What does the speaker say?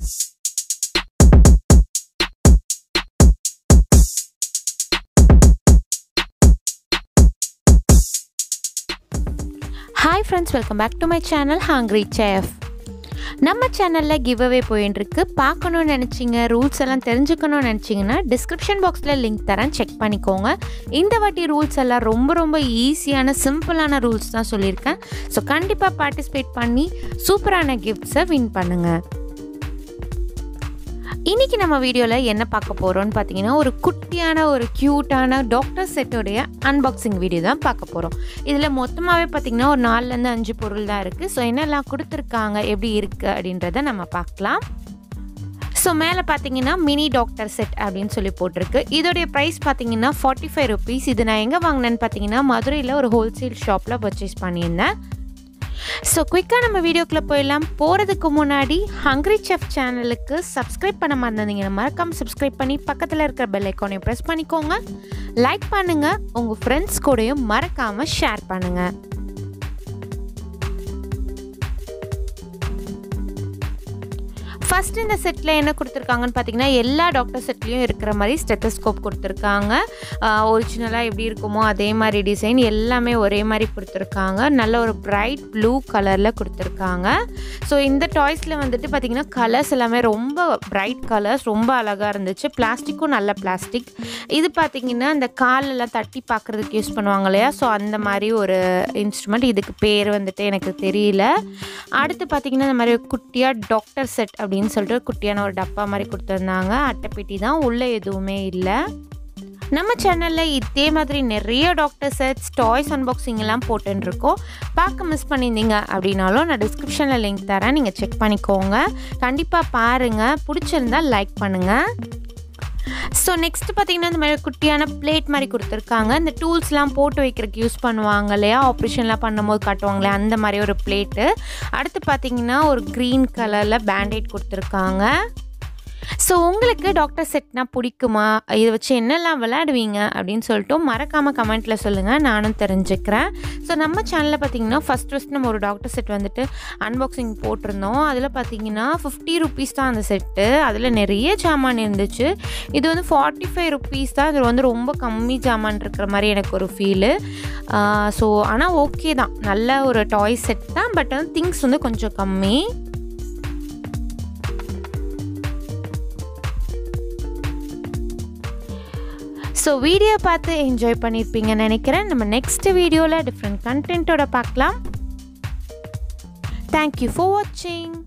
hi friends welcome back to my channel hungry chef நம்ம சேனலில் give away போயின்ட்டுருக்கு பார்க்கணுன்னு நினச்சிங்க ரூல்ஸ் எல்லாம் தெரிஞ்சுக்கணும்னு நினச்சிங்கன்னா டிஸ்கிரிப்ஷன் பாக்ஸில் லிங்க் தரேன் செக் பண்ணிக்கோங்க இந்த வாட்டி ரூல்ஸ் எல்லாம் ரொம்ப ரொம்ப ஈஸியான சிம்பிளான ரூல்ஸ் தான் சொல்லியிருக்கேன் ஸோ கண்டிப்பாக பார்ட்டிசிபேட் பண்ணி சூப்பரான கிஃப்ட்ஸை வின் பண்ணுங்கள் இன்றைக்கி நம்ம வீடியோவில் என்ன பார்க்க போகிறோம்னு பார்த்தீங்கன்னா ஒரு குட்டியான ஒரு க்யூட்டான டாக்டர் செட்டோடைய அன்பாக்சிங் வீடியோ தான் பார்க்க போகிறோம் இதில் மொத்தமாகவே பார்த்திங்கன்னா ஒரு நாலுலேருந்து அஞ்சு பொருள் தான் இருக்குது ஸோ என்னெல்லாம் கொடுத்துருக்காங்க எப்படி இருக்குது அப்படின்றத நம்ம பார்க்கலாம் ஸோ மேலே பார்த்தீங்கன்னா மினி டாக்டர் செட் அப்படின்னு சொல்லி போட்டிருக்கு இதோடைய ப்ரைஸ் பார்த்தீங்கன்னா ஃபார்ட்டி ஃபைவ் ருபீஸ் இது நான் எங்கே வாங்கினேன்னு பார்த்தீங்கன்னா மதுரையில் ஒரு ஹோல்சேல் ஷாப்பில் பர்ச்சேஸ் பண்ணியிருந்தேன் ஸோ குயிக்காக நம்ம வீடியோக்குள்ளே போயிடலாம் போகிறதுக்கு முன்னாடி ஹங்க்ரி செஃப் சேனலுக்கு சப்ஸ்கிரைப் பண்ண மறந்துருந்தீங்கன்னா மறக்காமல் சப்ஸ்கிரைப் பண்ணி பக்கத்தில் இருக்கிற பெல் ஐக்கானையும் ப்ரெஸ் பண்ணிக்கோங்க லைக் பண்ணுங்கள் உங்கள் ஃப்ரெண்ட்ஸ் கூடயும் மறக்காமல் ஷேர் பண்ணுங்கள் ஃபஸ்ட் இந்த செட்டில் என்ன கொடுத்துருக்காங்கன்னு பார்த்தீங்கன்னா எல்லா டாக்டர் செட்லேயும் இருக்கிற மாதிரி ஸ்டெத்தஸ்கோப் கொடுத்துருக்காங்க ஒரிஜினலாக எப்படி இருக்குமோ அதே மாதிரி டிசைன் எல்லாமே ஒரே மாதிரி கொடுத்துருக்காங்க நல்ல ஒரு பிரைட் ப்ளூ கலரில் கொடுத்துருக்காங்க ஸோ இந்த டாய்ஸில் வந்துட்டு பார்த்திங்கன்னா கலர்ஸ் எல்லாமே ரொம்ப பிரைட் கலர்ஸ் ரொம்ப அழகாக இருந்துச்சு பிளாஸ்டிக்கும் நல்ல பிளாஸ்டிக் இது பார்த்திங்கன்னா இந்த காலெல்லாம் தட்டி பார்க்குறதுக்கு யூஸ் பண்ணுவாங்க இல்லையா ஸோ அந்த மாதிரி ஒரு இன்ஸ்ட்ருமெண்ட் இதுக்கு பேர் வந்துட்டு எனக்கு தெரியல அடுத்து பார்த்திங்கன்னா இந்த மாதிரி குட்டியாக டாக்டர் செட் அப்படின்னு சொல்லிட்டு குட்டியான ஒரு டப்பா மாதிரி கொடுத்துருந்தாங்க அட்டைப்பெட்டி தான் உள்ளே எதுவுமே இல்லை நம்ம சேனலில் இதே மாதிரி நிறைய டாக்டர் செட்ஸ் டாய்ஸ் அன்பாக்சிங் எல்லாம் போட்டுருக்கோம் பார்க்க மிஸ் பண்ணியிருந்தீங்க அப்படின்னாலும் நான் டிஸ்கிரிப்ஷனில் லிங்க் தரேன் நீங்கள் செக் பண்ணிக்கோங்க கண்டிப்பாக பாருங்கள் பிடிச்சிருந்தா லைக் பண்ணுங்கள் ஸோ நெக்ஸ்ட் பார்த்தீங்கன்னா இந்த மாதிரி குட்டியான பிளேட் மாதிரி கொடுத்துருக்காங்க இந்த டூல்ஸ்லாம் போட்டு வைக்கிறதுக்கு யூஸ் பண்ணுவாங்க இல்லையா ஆப்ரேஷன்லாம் பண்ணும்போது காட்டுவாங்களே அந்த மாதிரி ஒரு பிளேட்டு அடுத்து பார்த்தீங்கன்னா ஒரு க்ரீன் கலரில் பேண்டேட் கொடுத்துருக்காங்க ஸோ உங்களுக்கு டாக்டர் செட்னா பிடிக்குமா இதை வச்சு என்னெல்லாம் விளையாடுவீங்க அப்படின்னு சொல்லிட்டு மறக்காமல் கமெண்ட்டில் சொல்லுங்கள் நானும் தெரிஞ்சுக்கிறேன் ஸோ நம்ம சேனலில் பார்த்தீங்கன்னா ஃபஸ்ட் ஃபஸ்ட் நம்ம ஒரு டாக்டர் செட் வந்துட்டு அன்பாக்சிங் போட்டிருந்தோம் அதில் பார்த்தீங்கன்னா ஃபிஃப்டி ருபீஸ் தான் அந்த செட்டு அதில் நிறைய சாமான் இருந்துச்சு இது வந்து ஃபார்ட்டி ஃபைவ் ருபீஸ் தான் இது வந்து ரொம்ப கம்மி சாமான் இருக்கிற மாதிரி எனக்கு ஒரு ஃபீலு ஸோ ஆனால் ஓகே தான் நல்ல ஒரு டாய் செட் தான் பட் வந்து திங்ஸ் வந்து கொஞ்சம் கம்மி ஸோ வீடியோ பார்த்து என்ஜாய் பண்ணியிருப்பீங்கன்னு நினைக்கிறேன் நம்ம நெக்ஸ்ட் வீடியோவில் டிஃப்ரெண்ட் கண்டென்ட்டோட பார்க்கலாம் தேங்க்யூ ஃபார் வாட்சிங்